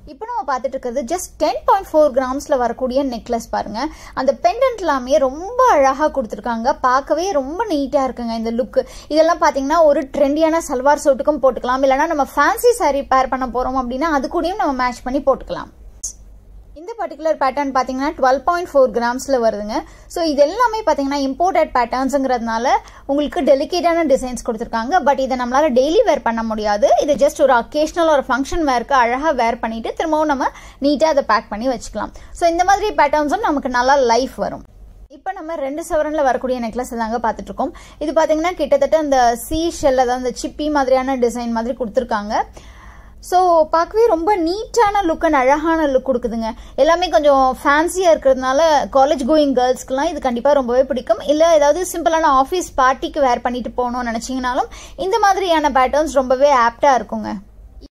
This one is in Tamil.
இப்போ நம்ம பார்த்துட்டு இருக்கிறது ஜஸ்ட் டென் பாயிண்ட் ஃபோர் கிராம்ஸில் வரக்கூடிய நெக்லஸ் பாருங்க அந்த பெண்டன்ட் எல்லாமே ரொம்ப அழகாக கொடுத்துருக்காங்க பார்க்கவே ரொம்ப நீட்டாக இருக்குங்க இந்த லுக் இதெல்லாம் பார்த்தீங்கன்னா ஒரு ட்ரெண்டியான சல்வார் சூட்டுக்கும் போட்டுக்கலாம் இல்லைனா நம்ம ஃபேன்சி saree பேர் பண்ண போகிறோம் அப்படின்னா அது கூடயும் நம்ம மேட்ச் பண்ணி போட்டுக்கலாம் இந்த பர்டிகுலர் பேட்டர்ன் பார்த்தீங்கன்னா டுவெல் பாயிண்ட் ஃபோர் கிராம்ஸில் வருதுங்க ஸோ இது எல்லாமே பார்த்தீங்கன்னா இம்போர்ட்டட் பேட்டர்ன்ஸுங்கிறதுனால உங்களுக்கு டெலிகேட்டான டிசைன்ஸ் கொடுத்துருக்காங்க பட் இதை நம்மளால டெய்லி வேர் பண்ண முடியாது இது ஜஸ்ட் ஒரு அக்கேஷனல் ஒரு ஃபங்க்ஷன் வேர்க்கு அழகாக வேர் பண்ணிட்டு திரும்பவும் நம்ம நீட்டாக அதை பேக் பண்ணி வச்சுக்கலாம் ஸோ இந்த மாதிரி பேட்டர்ன்ஸும் நமக்கு நல்லா லைஃப் வரும் இப்போ நம்ம ரெண்டு சவரனில் வரக்கூடிய நெக்லஸ் தாங்க பார்த்துட்டு இருக்கோம் இது பார்த்தீங்கன்னா கிட்டத்தட்ட அந்த சி ஷெல் அதாவது அந்த சிப்பி மாதிரியான டிசைன் மாதிரி கொடுத்துருக்காங்க ஸோ பார்க்கவே ரொம்ப நீட்டான லுக் அண்ட் அழகான லுக் கொடுக்குதுங்க எல்லாமே கொஞ்சம் ஃபேன்சியாக இருக்கிறதுனால காலேஜ் கோயிங் கேர்ள்ஸ்க்குலாம் இது கண்டிப்பாக ரொம்பவே பிடிக்கும் இல்லை ஏதாவது சிம்பிளான ஆஃபீஸ் பார்ட்டிக்கு வேர் பண்ணிட்டு போகணும்னு நினச்சிங்கனாலும் இந்த மாதிரியான பேட்டர்ன்ஸ் ரொம்பவே ஆப்டாக இருக்குங்க